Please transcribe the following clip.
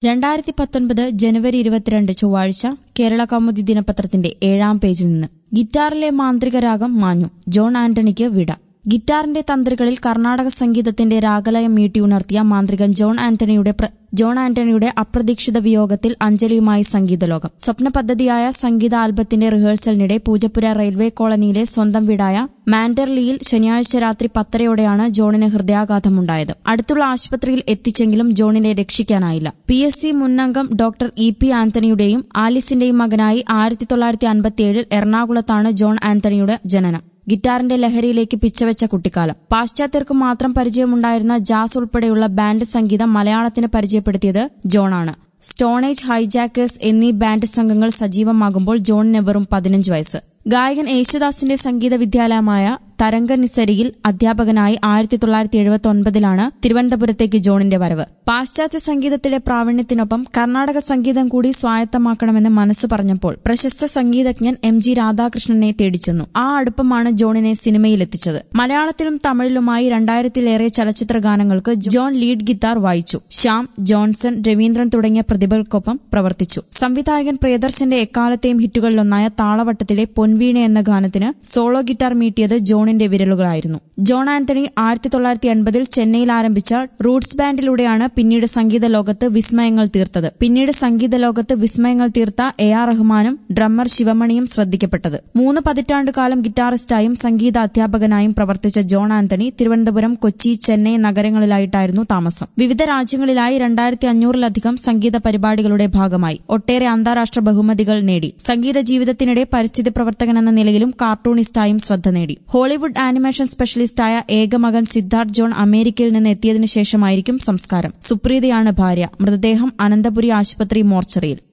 രണ്ടായിരത്തി പത്തൊൻപത് ജനുവരി ഇരുപത്തിരണ്ട് ചൊവ്വാഴ്ച കേരള കൗമുദി ദിനപത്രത്തിന്റെ ഏഴാം പേജിൽ നിന്ന് ഗിറ്റാറിലെ മാന്ത്രിക രാഗം മാഞ്ഞു ജോൺ ആന്റണിക്ക് വിട ഗിറ്റാറിന്റെ തന്ത്രികളിൽ കർണാടക സംഗീതത്തിന്റെ രാഗലയം മീട്ടിയുണർത്തിയ മാന്ത്രികൻ ജോൺ ആന്റണിയുടെ പ്ര- ജോൺ ആന്റണിയുടെ അപ്രതീക്ഷിത വിയോഗത്തിൽ അഞ്ജലിയുമായി സംഗീതലോകം സ്വപ്ന പദ്ധതിയായ സംഗീത ആൽബത്തിന്റെ റിഹേഴ്സലിനിടെ പൂജപ്പുര റെയിൽവേ കോളനിയിലെ സ്വന്തം വീടായ മാൻഡർലിയിൽ ശനിയാഴ്ച രാത്രി പത്തരയോടെയാണ് ജോണിന് ഹൃദയാഘാതമുണ്ടായത് അടുത്തുള്ള ആശുപത്രിയിൽ എത്തിച്ചെങ്കിലും ജോണിനെ രക്ഷിക്കാനായില്ല പി എസ് സി മുന്നംഗം ഡോക്ടർ ഇ പി ആന്റണിയുടെയും ആലിസിന്റെയും മകനായി ആയിരത്തി തൊള്ളായിരത്തി അൻപത്തിയേഴിൽ എറണാകുളത്താണ് ജോൺ ആന്റണിയുടെ ജനനം ഗിറ്റാറിന്റെ ലഹരിയിലേക്ക് പിച്ചവെച്ച കുട്ടിക്കാലം പാശ്ചാത്യർക്ക് മാത്രം പരിചയമുണ്ടായിരുന്ന ജാസ് ഉൾപ്പെടെയുള്ള ബാൻഡ് സംഗീതം മലയാളത്തിന് പരിചയപ്പെടുത്തിയത് ജോണാണ് സ്റ്റോണേജ് ഹൈജാക്കേഴ്സ് എന്നീ ബാൻഡ് സംഘങ്ങൾ സജീവമാകുമ്പോൾ ജോണിന് വെറും പതിനഞ്ച് വയസ്സ് ഗായകൻ യേശുദാസിന്റെ സംഗീത വിദ്യാലയമായ തരംഗനിസരിയിൽ അധ്യാപകനായി ആയിരത്തി തൊള്ളായിരത്തി എഴുപത്തി ഒൻപതിലാണ് തിരുവനന്തപുരത്തേക്ക് ജോണിന്റെ വരവ് പാശ്ചാത്യ സംഗീതത്തിലെ പ്രാവീണ്യത്തിനൊപ്പം കർണാടക സംഗീതം കൂടി സ്വായത്തമാക്കണമെന്ന് മനസ്സ് പറഞ്ഞപ്പോൾ പ്രശസ്ത സംഗീതജ്ഞൻ എം ജി രാധാകൃഷ്ണനെ തേടിച്ചെന്നു ആ അടുപ്പമാണ് ജോണിനെ സിനിമയിലെത്തിച്ചത് മലയാളത്തിലും തമിഴിലുമായി രണ്ടായിരത്തിലേറെ ചലച്ചിത്ര ഗാനങ്ങൾക്ക് ജോൺ ലീഡ് ഗിത്താർ വായിച്ചു ശ്യാം ജോൺസൺ രവീന്ദ്രൻ തുടങ്ങിയ പ്രതിഭകൾക്കൊപ്പം പ്രവർത്തിച്ചു സംവിധായകൻ പ്രിയദർശന്റെ എക്കാലത്തെയും ഹിറ്റുകളിലൊന്നായ താളവട്ടത്തിലെ പൊൻവീണ എന്ന ഗാനത്തിന് സോളോ ഗിറ്റാർ മീട്ടിയത് ജോണിന്റെ വിരലുകളായിരുന്നു ജോൺ ആന്റണി ആയിരത്തി തൊള്ളായിരത്തി എൺപതിൽ ചെന്നൈയിൽ ആരംഭിച്ച റൂട്ട്സ് ബാൻഡിലൂടെയാണ് പിന്നീട് സംഗീത ലോകത്ത് വിസ്മയങ്ങൾ തീർത്തത് പിന്നീട് സംഗീത ലോകത്ത് വിസ്മയങ്ങൾ തീർത്ത എ ആർ റഹ്മാനും ഡ്രമ്മർ ശിവമണിയും ശ്രദ്ധിക്കപ്പെട്ടത് മൂന്ന് പതിറ്റാണ്ട് കാലം ഗിറ്റാറിസ്റ്റായും സംഗീത അധ്യാപകനായും പ്രവർത്തിച്ച ജോൺ ആന്റണി തിരുവനന്തപുരം കൊച്ചി ചെന്നൈ നഗരങ്ങളിലായിട്ടായിരുന്നു താമസം വിവിധ രാജ്യങ്ങളിലായി രണ്ടായിരത്തി അഞ്ഞൂറിലധികം സംഗീത പരിപാടികളുടെ ഭാഗമായി ഒട്ടേറെ അന്താരാഷ്ട്ര ബഹുമതികൾ നേടി സംഗീത ജീവിതത്തിനിടെ പരിസ്ഥിതി പ്രവർത്തകൻ എന്ന നിലയിലും കാർട്ടൂണിസ്റ്റായും ശ്രദ്ധ നേടി ഹോളിവുഡ് ആനിമേഷൻ സ്പെഷ്യലിസ്റ്റായ ഏകമകൻ സിദ്ധാർത്ഥ് ജോൺ അമേരിക്കയിൽ നിന്ന് എത്തിയതിനു ശേഷമായിരിക്കും സംസ്കാരം സുപ്രീതയാണ് ഭാര്യ മൃതദേഹം അനന്തപുരി ആശുപത്രി മോർച്ചറിയിൽ